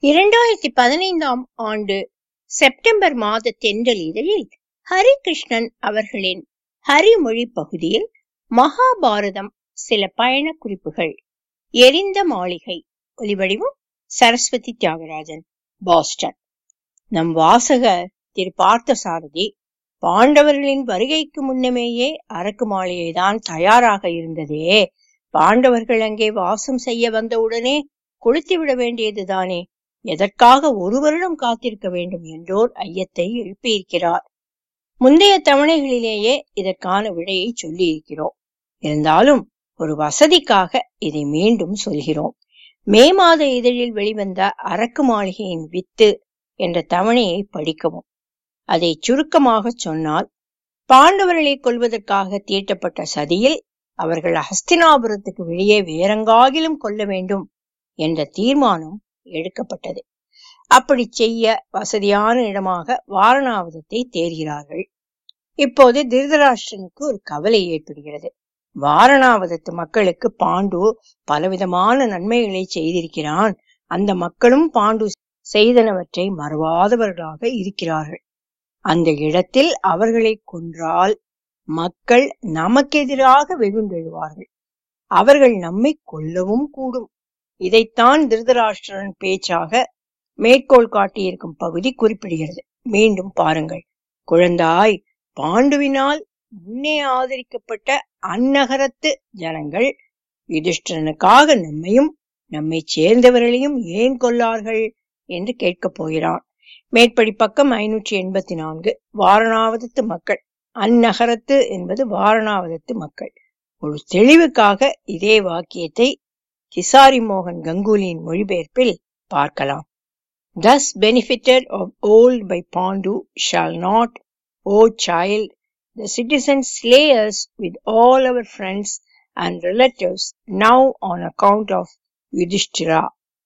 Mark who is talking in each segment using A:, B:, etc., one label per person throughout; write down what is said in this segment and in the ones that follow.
A: இரண்டாயிரத்தி பதினைந்தாம் ஆண்டு செப்டம்பர் மாத தென்றல் இதழில் ஹரிகிருஷ்ணன் அவர்களின் ஹரிமொழி பகுதியில் மகாபாரதம் சில பயண குறிப்புகள் எரிந்த மாளிகை ஒலிவடிவம் சரஸ்வதி தியாகராஜன் பாஸ்டன் நம் வாசகர் திரு பார்த்த சாரதி பாண்டவர்களின் வருகைக்கு முன்னமேயே அரக்கு மாளிகைதான் தயாராக இருந்ததே பாண்டவர்கள் அங்கே வாசம் செய்ய வந்தவுடனே கொளுத்தி விட வேண்டியதுதானே எதற்காக ஒரு வருடம் காத்திருக்க வேண்டும் என்றோர் ஐயத்தை எழுப்பியிருக்கிறார் முந்தைய தவணைகளிலேயே இதற்கான விடையை சொல்லியிருக்கிறோம் இருந்தாலும் ஒரு வசதிக்காக இதை மீண்டும் சொல்கிறோம் மே மாத இதழில் வெளிவந்த அரக்கு மாளிகையின் வித்து என்ற தவணையை படிக்கவும் அதை சுருக்கமாக சொன்னால் பாண்டவர்களை கொல்வதற்காக தீட்டப்பட்ட சதியில் அவர்கள் ஹஸ்தினாபுரத்துக்கு வெளியே வேறெங்காகிலும் கொல்ல வேண்டும் என்ற தீர்மானம் எடுக்கப்பட்டது அப்படி செய்ய வசதியான இடமாக வாரணாவதத்தை தேர்கிறார்கள் இப்போது திருதராஷ்டிரனுக்கு ஒரு கவலை ஏற்படுகிறது வாரணாவதத்து மக்களுக்கு பாண்டு பலவிதமான நன்மைகளை செய்திருக்கிறான் அந்த மக்களும் பாண்டு செய்தனவற்றை மறவாதவர்களாக இருக்கிறார்கள் அந்த இடத்தில் அவர்களை கொன்றால் மக்கள் நமக்கெதிராக வெகுண்டெழுவார்கள் அவர்கள் நம்மை கொல்லவும் கூடும் இதைத்தான் திருதராஷ்டிரன் பேச்சாக மேற்கோள் காட்டியிருக்கும் பகுதி குறிப்பிடுகிறது மீண்டும் பாருங்கள் குழந்தாய் பாண்டுவினால் முன்னே ஆதரிக்கப்பட்ட அந்நகரத்து ஜனங்கள் யுதிஷ்டனுக்காக நம்மையும் நம்மை சேர்ந்தவர்களையும் ஏன் கொல்லார்கள் என்று கேட்கப் போகிறான் மேற்படி பக்கம் ஐநூற்றி எண்பத்தி நான்கு வாரணாவதத்து மக்கள் அந்நகரத்து என்பது வாரணாவதத்து மக்கள் ஒரு தெளிவுக்காக இதே வாக்கியத்தை கிசாரி மோகன் கங்குலியின் மொழிபெயர்ப்பில் பார்க்கலாம் Thus benefited of old by Pandu shall not, O child, the citizens slay us with all our friends and relatives now on account of Yudhishthira.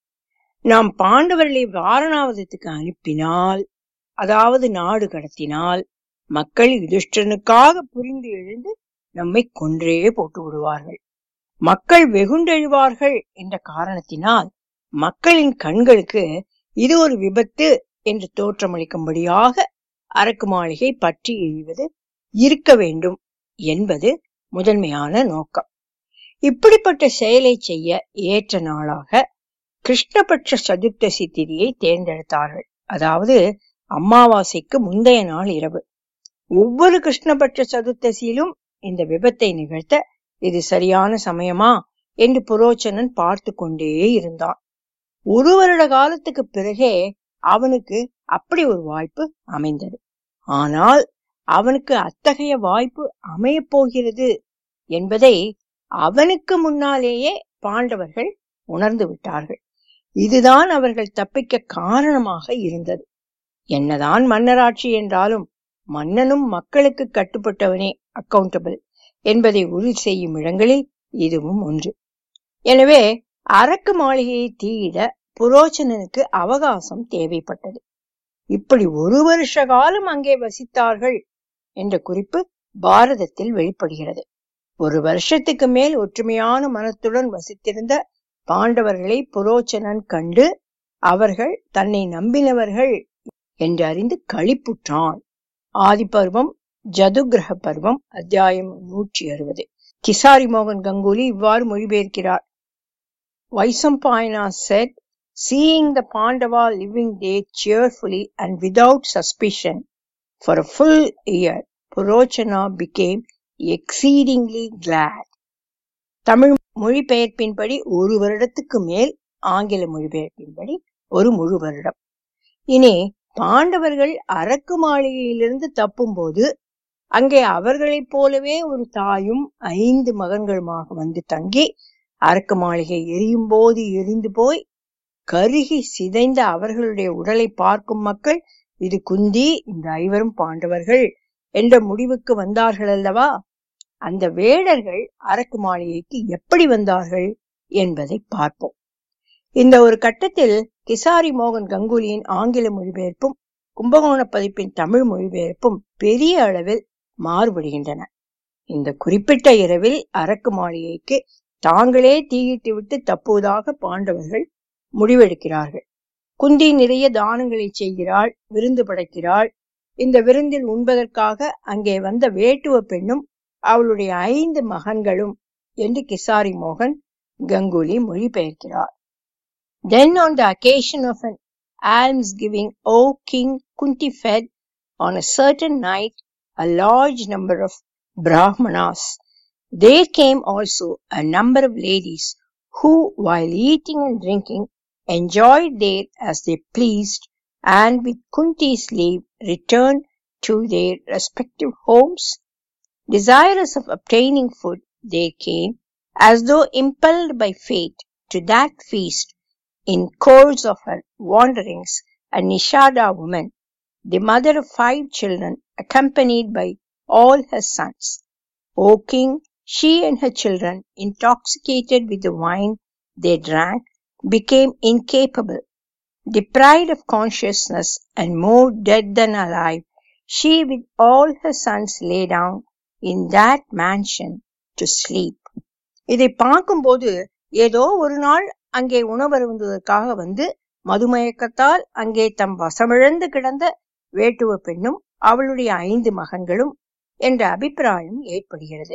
A: நாம் பாண்டவர்களை வாரணாவதத்துக்கு அனுப்பினால் அதாவது நாடு கடத்தினால் மக்கள் யுதிஷ்டனுக்காக புரிந்து எழுந்து நம்மை கொன்றே போட்டு விடுவார்கள் மக்கள் வெகுண்டெழுவார்கள் என்ற காரணத்தினால் மக்களின் கண்களுக்கு இது ஒரு விபத்து என்று தோற்றமளிக்கும்படியாக அரக்கு மாளிகை பற்றி எழிவது இருக்க வேண்டும் என்பது முதன்மையான நோக்கம் இப்படிப்பட்ட செயலை செய்ய ஏற்ற நாளாக கிருஷ்ணபட்ச சதுர்த்தசி திதியை தேர்ந்தெடுத்தார்கள் அதாவது அமாவாசைக்கு முந்தைய நாள் இரவு ஒவ்வொரு கிருஷ்ணபட்ச சதுர்த்தசியிலும் இந்த விபத்தை நிகழ்த்த இது சரியான சமயமா என்று புரோச்சனன் பார்த்து கொண்டே இருந்தான் ஒரு வருட காலத்துக்கு பிறகே அவனுக்கு அப்படி ஒரு வாய்ப்பு அமைந்தது ஆனால் அவனுக்கு அத்தகைய வாய்ப்பு அமையப் போகிறது என்பதை அவனுக்கு முன்னாலேயே பாண்டவர்கள் உணர்ந்து விட்டார்கள் இதுதான் அவர்கள் தப்பிக்க காரணமாக இருந்தது என்னதான் மன்னராட்சி என்றாலும் மன்னனும் மக்களுக்கு கட்டுப்பட்டவனே அக்கவுண்டபிள் என்பதை உறுதி செய்யும் இடங்களில் இதுவும் ஒன்று எனவே அரக்கு மாளிகையை தீயிட புரோச்சனனுக்கு அவகாசம் தேவைப்பட்டது இப்படி ஒரு வருஷ காலம் அங்கே வசித்தார்கள் என்ற குறிப்பு பாரதத்தில் வெளிப்படுகிறது ஒரு வருஷத்துக்கு மேல் ஒற்றுமையான மனத்துடன் வசித்திருந்த பாண்டவர்களை புரோச்சனன் கண்டு அவர்கள் தன்னை நம்பினவர்கள் என்று அறிந்து களிப்புற்றான் ஆதிபர்வம் ஜதுகிரக பருவம் அத்தியாயம் நூற்றி அறுபது கிசாரி மோகன் கங்குலி இவ்வாறு மொழிபெயர்க்கிறார் Vaisampayana said, seeing the Pandava living there cheerfully and without suspicion for a full year, Purochana became exceedingly glad. Tamil மொழிபெயர்ப்பின்படி ஒரு வருடத்துக்கு மேல் ஆங்கில மொழிபெயர்ப்பின்படி ஒரு முழு வருடம் இனி பாண்டவர்கள் அரக்கு மாளிகையிலிருந்து தப்பும்போது அங்கே அவர்களைப் போலவே ஒரு தாயும் ஐந்து மகன்களுமாக வந்து தங்கி அரக்கு மாளிகை எரியும் போது எரிந்து போய் கருகி சிதைந்த அவர்களுடைய உடலை பார்க்கும் மக்கள் இது குந்தி இந்த ஐவரும் பாண்டவர்கள் என்ற முடிவுக்கு வந்தார்கள் அல்லவா அந்த வேடர்கள் அரக்கு மாளிகைக்கு எப்படி வந்தார்கள் என்பதை பார்ப்போம் இந்த ஒரு கட்டத்தில் கிசாரி மோகன் கங்குலியின் ஆங்கில மொழிபெயர்ப்பும் கும்பகோண பதிப்பின் தமிழ் மொழிபெயர்ப்பும் பெரிய அளவில் மாறுபடுகின்றன இந்த குறிப்பிட்ட இரவில் அரக்கு மாளிகைக்கு தாங்களே தீயிட்டு விட்டு தப்புவதாக பாண்டவர்கள் முடிவெடுக்கிறார்கள் குந்தி நிறைய தானங்களை செய்கிறாள் விருந்து படைக்கிறாள் இந்த விருந்தில் உண்பதற்காக அங்கே வந்த வேட்டுவ பெண்ணும் அவளுடைய ஐந்து மகன்களும் என்று கிசாரி மோகன் Ganguly மொழிபெயர்க்கிறார் Then on the occasion of an almsgiving, O King, Kunti fed on a certain night a large number of Brahmanas. There came also a number of ladies who, while eating and drinking, enjoyed there as they pleased, and with Kunti's leave returned to their respective homes. Desirous of obtaining food, they came, as though impelled by fate, to that feast. In course of her wanderings, a Nishada woman, the mother of five children, accompanied by all her sons. O king, she and her children, intoxicated with the wine they drank, became incapable. Deprived of consciousness and more dead than alive, she with all her sons lay down in that mansion to sleep. இதை பார்க்கும்போது ஏதோ ஒரு நாள் அங்கே உணவருந்துவதற்காக வந்து மதுமயக்கத்தால் அங்கே தம் வசமிழந்து கிடந்த வேட்டுவ பெண்ணும் அவளுடைய ஐந்து மகன்களும் என்ற அபிப்பிராயம் ஏற்படுகிறது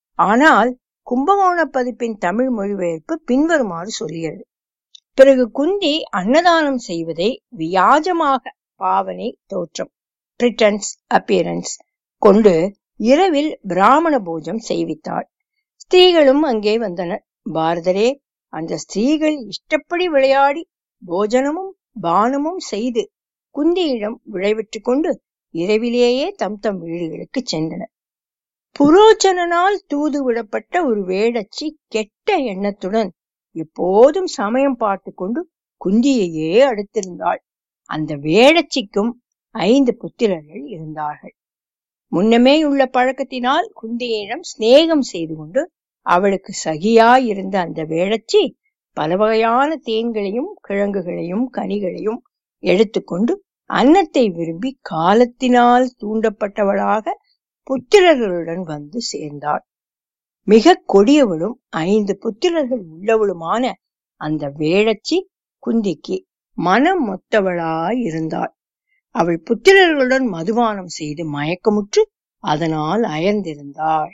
A: ஆனால் கும்பகோண பதிப்பின் தமிழ் மொழிபெயர்ப்பு பின்வருமாறு சொல்கிறது பிறகு குந்தி அன்னதானம் செய்வதை வியாஜமாக பாவனை தோற்றம் பிரிட்டன்ஸ் அப்பியரன்ஸ் கொண்டு இரவில் பிராமண பூஜம் செய்வித்தாள் ஸ்திரீகளும் அங்கே வந்தனர் பாரதரே அந்த ஸ்திரீகள் இஷ்டப்படி விளையாடி போஜனமும் பானமும் செய்து குந்தியிடம் விளைவிட்டுக் கொண்டு இரவிலேயே தம் தம் வீடுகளுக்கு சென்றனர் புரோச்சனால் தூது விடப்பட்ட ஒரு வேடச்சி கெட்ட எண்ணத்துடன் எப்போதும் சமயம் பார்த்து கொண்டு குந்தியையே அடுத்திருந்தாள் அந்த வேடச்சிக்கும் ஐந்து புத்திரர்கள் இருந்தார்கள் முன்னமே உள்ள பழக்கத்தினால் குந்தியிடம் சிநேகம் செய்து கொண்டு அவளுக்கு சகியாயிருந்த அந்த வேடச்சி பல வகையான தேன்களையும் கிழங்குகளையும் கனிகளையும் எடுத்துக்கொண்டு அன்னத்தை விரும்பி காலத்தினால் தூண்டப்பட்டவளாக புத்திரர்களுடன் வந்து சேர்ந்தாள் மிக கொடியவளும் ஐந்து புத்திரர்கள் உள்ளவளுமான அந்த வேடச்சி குந்திக்கு மனம் மொத்தவளாயிருந்தாள் அவள் புத்திரர்களுடன் மதுபானம் செய்து மயக்கமுற்று அதனால் அயர்ந்திருந்தாள்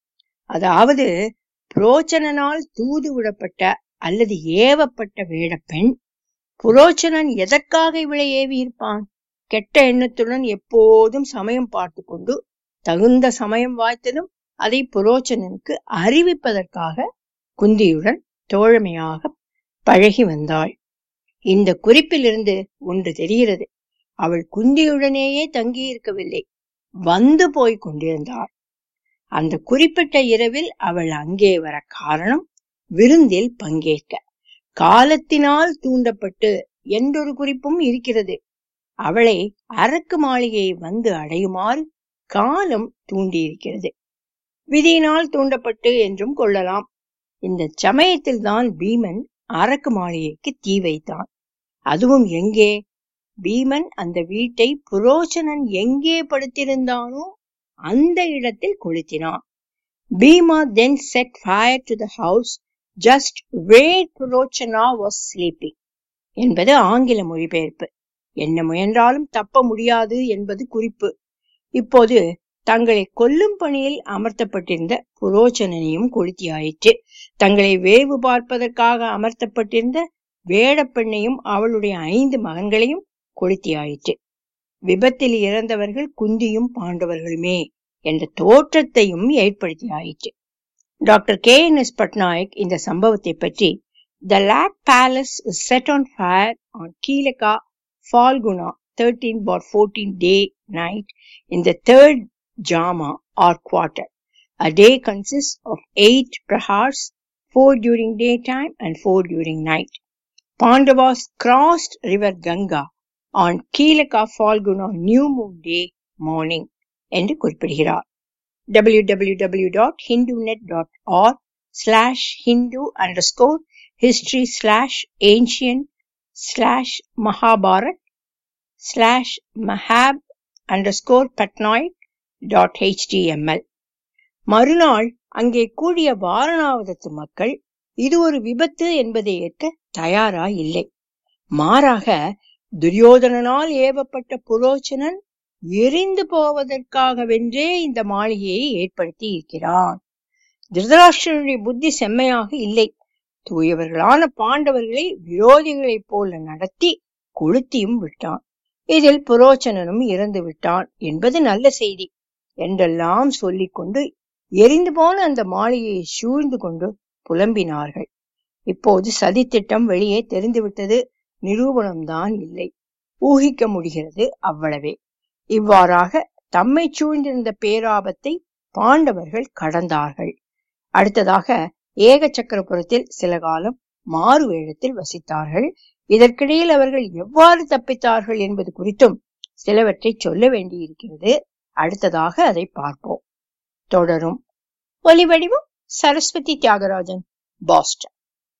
A: அதாவது புரோச்சனால் தூது விடப்பட்ட அல்லது ஏவப்பட்ட வேடப்பெண் புரோச்சனன் எதற்காக இவளை ஏவி இருப்பான் கெட்ட எண்ணத்துடன் எப்போதும் சமயம் பார்த்து கொண்டு தகுந்த சமயம் வாய்த்ததும் அதை புரோச்சனனுக்கு அறிவிப்பதற்காக குந்தியுடன் தோழமையாக பழகி வந்தாள் இந்த குறிப்பிலிருந்து ஒன்று தெரிகிறது அவள் குந்தியுடனேயே தங்கியிருக்கவில்லை வந்து போய் கொண்டிருந்தாள் அந்த குறிப்பிட்ட இரவில் அவள் அங்கே வர காரணம் விருந்தில் பங்கேற்க காலத்தினால் தூண்டப்பட்டு என்றொரு குறிப்பும் இருக்கிறது அவளை அரக்கு மாளிகையை வந்து அடையுமாறு காலம் தூண்டியிருக்கிறது விதியினால் தூண்டப்பட்டு என்றும் கொள்ளலாம் இந்த சமயத்தில் தான் பீமன் அரக்கு மாளிகைக்கு தீ வைத்தான் அதுவும் எங்கே பீமன் அந்த வீட்டை புரோச்சனன் எங்கே படுத்திருந்தானோ அந்த இடத்தில் கொளுத்தினான் Bhima then set fire to the house just where Purochana was sleeping என்பது ஆங்கில மொழிபெயர்ப்பு என்ன முயன்றாலும் தப்ப முடியாது என்பது குறிப்பு இப்போது தங்களை கொல்லும் பணியில் அமர்த்தப்பட்டிருந்த புரோச்சனையும் கொளுத்தியாயிற்று தங்களை வேவு பார்ப்பதற்காக அமர்த்தப்பட்டிருந்த வேடப்பெண்ணையும் அவளுடைய ஐந்து மகன்களையும் கொளுத்தியாயிற்று விபத்தில் இறந்தவர்கள் குந்தியும் பாண்டவர்களுமே என்ற தோற்றத்தையும் ஏற்படுத்தியாயிற்று doctor K N S Patnaik இந்த சம்பவத்தை பற்றி the lake palace set on fire on Kilaka Phalguna thirteen bar fourteen day night in the third jama or quarter A day consists of eight prahars, four during daytime and four during night. Pandavas crossed river Ganga on Keelaka Falguna New Moon Day morning என்று குறிப்பிடுகிறார் www.hindunet.org slash hindu underscore history slash ancient slash mahabharat slash mahab underscore patnoik dot html மறுநாள் அங்கே கூடிய வாரணாவதத்து மக்கள் இது ஒரு விபத்து என்பதை ஏற்க தயாரா இல்லை மாறாக துரியோதனனால் ஏவப்பட்ட புரோச்சனன் எரிந்து போவதற்காகவென்றே இந்த மாளிகையை ஏற்படுத்தி இருக்கிறான் திருதராஷ்டிரனுடைய புத்தி செம்மையாக இல்லை தூயவர்களான பாண்டவர்களை விரோதிகளைப் போல நடத்தி கொளுத்தியும் விட்டான் இதில் புரோச்சனனும் இறந்து விட்டான் என்பது நல்ல செய்தி என்றெல்லாம் சொல்லிக் கொண்டு எரிந்து போன அந்த மாளிகையை சூழ்ந்து கொண்டு புலம்பினார்கள் இப்போது சதித்திட்டம் வெளியே தெரிந்துவிட்டது நிரூபணம்தான் இல்லை ஊகிக்க முடிகிறது அவ்வளவே இவ்வாறாக தம்மை சூழ்ந்திருந்த பேராபத்தை பாண்டவர்கள் கடந்தார்கள் அடுத்ததாக ஏக சக்கரபுரத்தில் சில காலம் மாறு வேடத்தில் வசித்தார்கள் இதற்கிடையில் அவர்கள் எவ்வாறு தப்பித்தார்கள் என்பது குறித்தும் சிலவற்றை சொல்ல வேண்டியிருக்கிறது அடுத்ததாக அதை பார்ப்போம் தொடரும் ஒலிவடிவம் சரஸ்வதி தியாகராஜன் பாஸ்டன்